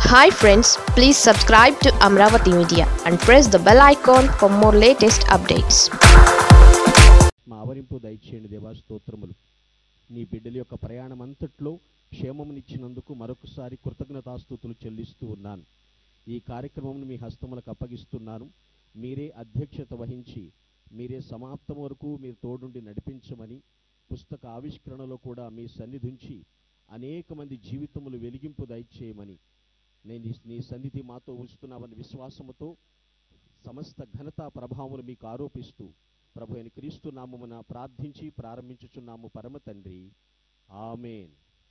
hi friends please subscribe to Amaravati media and press the bell icon for more latest updates మా ఆవరింపు దయచేయండి దేవా స్తోత్రములు నీ బిడ్డల యొక్క ప్రయాణం అంతట్లో క్షేమమునిచ్చినందుకు మరొకసారి కృతజ్ఞతాస్తుతులు చెల్లిస్తూ ఉన్నాను ఈ కార్యక్రమం మీ హస్తములకు అప్పగిస్తున్నాను మీరే అధ్యక్షత వహించి మీరే సమాప్తం వరకు మీరు తోడుండి నడిపించమని పుస్తక ఆవిష్కరణలో కూడా మీ సన్నిధించి అనేక మంది జీవితములు వెలిగింపు దయచేయమని నేను ఈ- నీ సన్నిధి మాతో ఉంచుతున్నామని విశ్వాసముతో సమస్త ఘనత ప్రభావములు మీకు ఆరోపిస్తూ ప్రభు అయిన క్రీస్తు నామమున ప్రార్థించి ప్రారంభించుచున్నాము పరమ తండ్రి ఆమెన్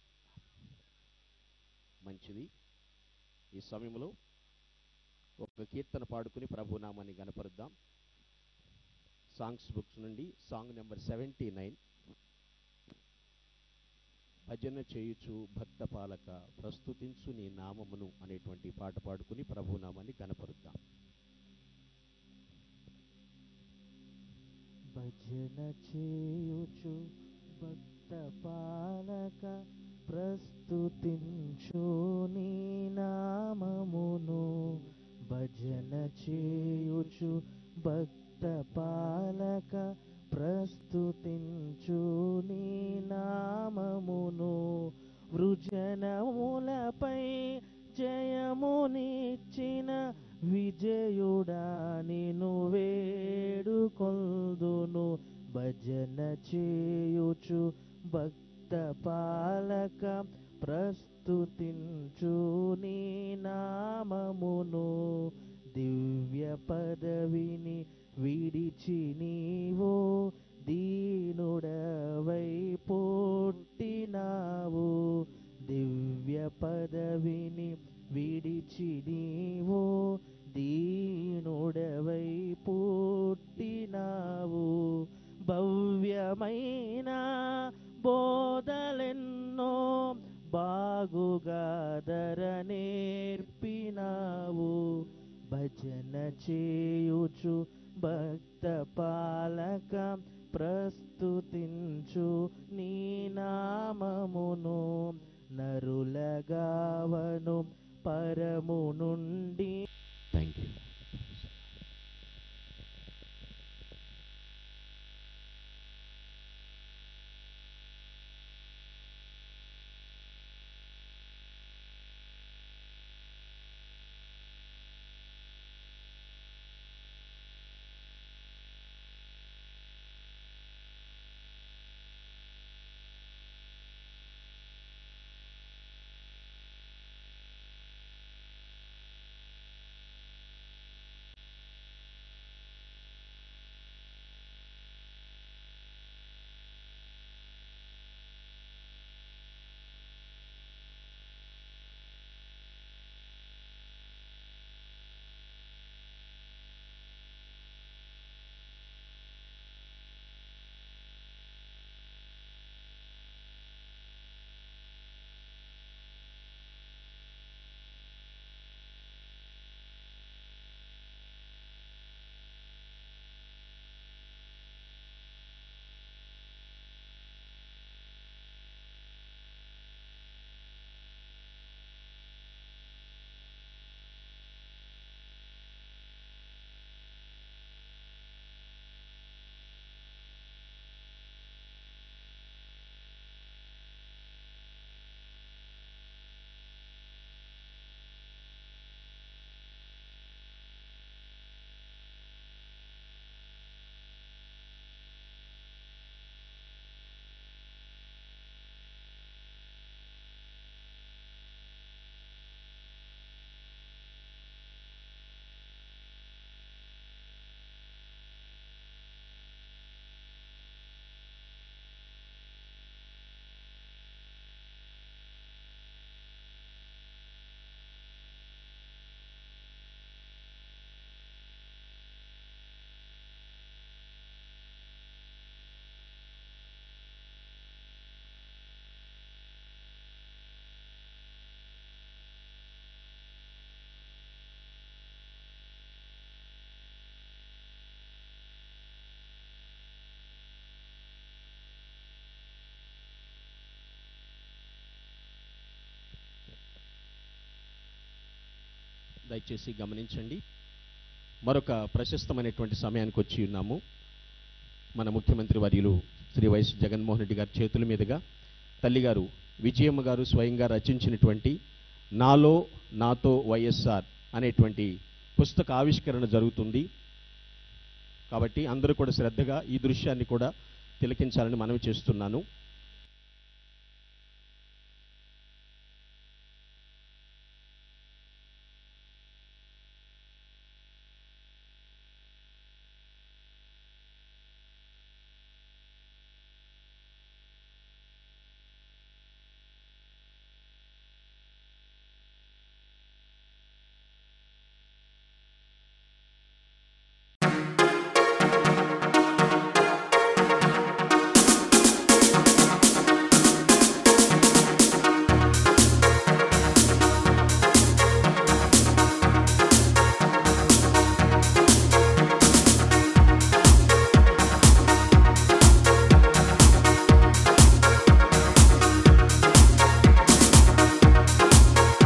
మంచిది ఈ సమయంలో ఒక కీర్తన పాడుకుని ప్రభు నామాన్ని గనపరుద్దాం సాంగ్స్ బుక్స్ నుండి సాంగ్ నెంబర్ సెవెంటీ నైన్ భజన చేయుచు భక్త పాలక ప్రస్తుతించు నీ నామమును అనేటువంటి పాట పాడుకుని ప్రభు నామాన్ని గనపరుద్దాం భజన చేయుచు భక్త పాలక ప్రస్తుతించు నీ నామమును భజన చేయుచు భక్త పాలక ప్రస్తుతించు నీ నామమును వృజనములపై జయమునిచ్చిన విజయుడా నిను వేడుకొల్దును భజన చేయుచు భక్త పాలక ప్రస్తుతించు నీ నామమును దివ్య పదవిని విడిచి నీవో దీనుడవై పుట్టినావు దివ్య పదవిని విడిచి నీవో దీనుడవై పుట్టినావు భవ్యమైన బోధలెన్నో బాగుగాదర నేర్పినావు భజన చేయుచు భక్త పాలక ప్రస్తుతించు నీ నామమును నరులగావను పరము నుండి థ్యాంక్ యూ దయచేసి గమనించండి మరొక ప్రశస్తమైనటువంటి సమయానికి వచ్చి ఉన్నాము మన ముఖ్యమంత్రి వర్యులు శ్రీ వైఎస్ జగన్మోహన్ రెడ్డి గారి చేతుల మీదుగా తల్లిగారు విజయమ్మ గారు స్వయంగా రచించినటువంటి నాలో నాతో వైఎస్ఆర్ అనేటువంటి పుస్తక ఆవిష్కరణ జరుగుతుంది కాబట్టి అందరూ కూడా శ్రద్ధగా ఈ దృశ్యాన్ని కూడా తిలకించాలని మనవి చేస్తున్నాను